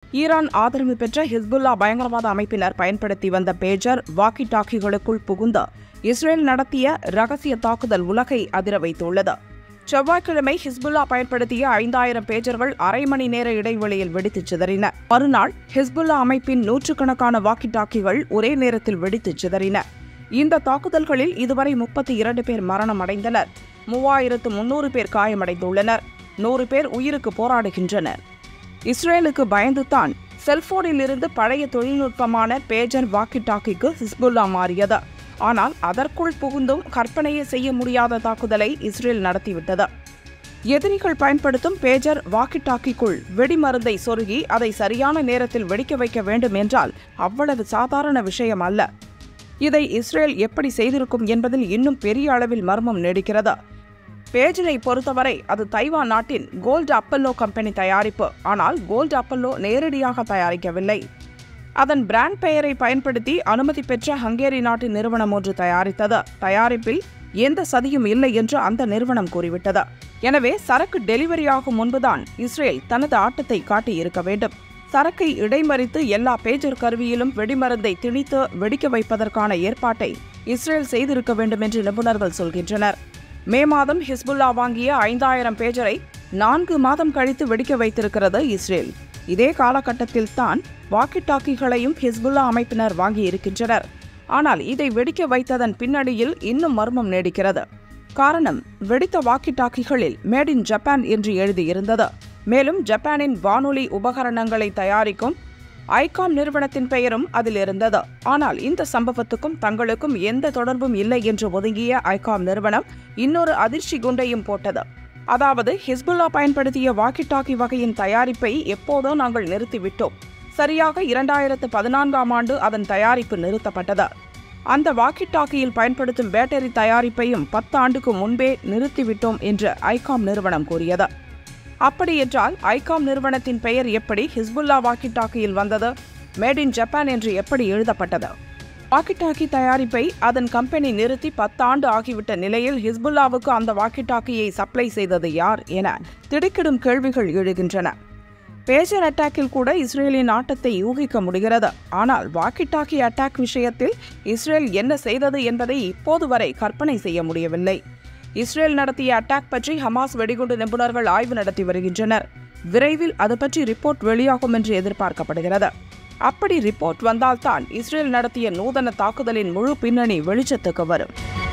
Iran ஆதரவு பெற்ற Hezbollah பயங்கரவாத அமைப்பினர் பயன்படுத்தி வந்த பேஜர் வாக்கி டாக்கிகளுக்குள் புகுந்து இஸ்ரேல் நடத்திய ரகசிய தாக்குதல் உலகை அதிர வைத்துள்ளது செவ்வாய்க்கிழமை ஹிஸ்புல்லா பயன்படுத்திய ஐந்தாயிரம் பேஜர்கள் அரை மணி நேர இடைவெளியில் வெடித்துச் சிதறின மறுநாள் ஹிஸ்புல்லா அமைப்பின் நூற்றுக்கணக்கான வாக்கி டாக்கிகள் ஒரே நேரத்தில் வெடித்துச் சிதறின இந்த தாக்குதல்களில் இதுவரை முப்பத்தி இரண்டு பேர் மரணம் அடைந்தனர் மூவாயிரத்து முன்னூறு பேர் காயமடைந்துள்ளனர் நூறு பேர் உயிருக்கு போராடுகின்றனர் இஸ்ரேலுக்கு பயந்துதான் செல்போனில் இருந்து பழைய தொழில்நுட்பமான பேஜர் வாக்கி டாக்கிக்கு ஹிஸ்புல்லா மாறியது ஆனால் அதற்குள் புகுந்தும் கற்பனையை செய்ய முடியாத தாக்குதலை இஸ்ரேல் நடத்திவிட்டது எதிரிகள் பயன்படுத்தும் பேஜர் வாக்கி டாக்கிக்குள் வெடிமருந்தை சொருகி அதை சரியான நேரத்தில் வெடிக்க வைக்க வேண்டும் என்றால் அவ்வளவு சாதாரண விஷயம் அல்ல இதை இஸ்ரேல் எப்படி செய்திருக்கும் என்பதில் இன்னும் பெரிய அளவில் மர்மம் நீடிக்கிறது பேஜரை பொறுத்தவரை அது தைவான் நாட்டின் கோல்டு அப்பல்லோ கம்பெனி தயாரிப்பு ஆனால் கோல்டு அப்பல்லோ நேரடியாக தயாரிக்கவில்லை அதன் பிராண்ட் பெயரை பயன்படுத்தி அனுமதி பெற்ற ஹங்கேரி நாட்டின் நிறுவனம் ஒன்று தயாரித்தது தயாரிப்பில் எந்த சதியும் இல்லை என்று அந்த நிறுவனம் கூறிவிட்டது எனவே சரக்கு டெலிவரியாகும் முன்புதான் இஸ்ரேல் தனது ஆட்டத்தை காட்டியிருக்க வேண்டும் சரக்கை இடைமறித்து எல்லா பேஜர் கருவியிலும் வெடிமருந்தை திணித்து வெடிக்க வைப்பதற்கான ஏற்பாட்டை இஸ்ரேல் செய்திருக்க வேண்டும் என்று நிபுணர்கள் சொல்கின்றனர் மே மாதம் ஹிஸ்புல்லா வாங்கிய ஐந்தாயிரம் பேஜரை நான்கு மாதம் கழித்து வெடிக்க வைத்திருக்கிறது இஸ்ரேல் இதே காலகட்டத்தில் தான் வாக்கி டாக்கிகளையும் ஹிஸ்புல்லா அமைப்பினர் வாங்கி இருக்கின்றனர் ஆனால் இதை வெடிக்க வைத்ததன் பின்னணியில் இன்னும் மர்மம் நீடிக்கிறது காரணம் வெடித்த வாக்கி டாக்கிகளில் மேட் இன் ஜப்பான் என்று எழுதியிருந்தது மேலும் ஜப்பானின் வானொலி உபகரணங்களை தயாரிக்கும் ஐகாம் நிறுவனத்தின் பெயரும் அதில் இருந்தது ஆனால் இந்த சம்பவத்துக்கும் தங்களுக்கும் எந்த தொடர்பும் இல்லை என்று ஒதுங்கிய ஐகாம் நிறுவனம் இன்னொரு அதிர்ச்சி குண்டையும் போட்டது அதாவது ஹிஸ்புல்லா பயன்படுத்திய வாக்கி டாக்கி வகையின் தயாரிப்பை எப்போதோ நாங்கள் நிறுத்திவிட்டோம் சரியாக இரண்டாயிரத்து பதினான்காம் ஆண்டு அதன் தயாரிப்பு நிறுத்தப்பட்டது அந்த வாக்கி டாக்கியில் பயன்படுத்தும் பேட்டரி தயாரிப்பையும் பத்து ஆண்டுக்கு முன்பே நிறுத்திவிட்டோம் என்று ஐகாம் நிறுவனம் கூறியது அப்படியென்றால் ஐகாம் நிறுவனத்தின் பெயர் எப்படி ஹிஸ்புல்லா வாக்கி டாக்கியில் வந்தது மேட் இன் ஜப்பான் என்று எப்படி எழுதப்பட்டது வாக்கி டாக்கி தயாரிப்பை அதன் கம்பெனி நிறுத்தி பத்தாண்டு ஆகிவிட்ட நிலையில் ஹிஸ்புல்லாவுக்கு அந்த வாக்கி டாக்கியை சப்ளை செய்தது யார் என திடுக்கிடும் கேள்விகள் எழுகின்றன பேஜர் அட்டாக்கில் கூட இஸ்ரேலின் ஆட்டத்தை யூகிக்க முடிகிறது ஆனால் வாக்கி டாக்கி அட்டாக் விஷயத்தில் இஸ்ரேல் என்ன செய்தது என்பதை இப்போது வரை கற்பனை செய்ய முடியவில்லை இஸ்ரேல் நடத்திய அட்டாக் பற்றி ஹமாஸ் வெடிகுண்டு நிபுணர்கள் ஆய்வு நடத்தி வருகின்றனர் விரைவில் அது பற்றி ரிப்போர்ட் வெளியாகும் என்று எதிர்பார்க்கப்படுகிறது அப்படி ரிப்போர்ட் வந்தால்தான் இஸ்ரேல் நடத்திய நூதன தாக்குதலின் முழு பின்னணி வெளிச்சத்துக்கு வரும்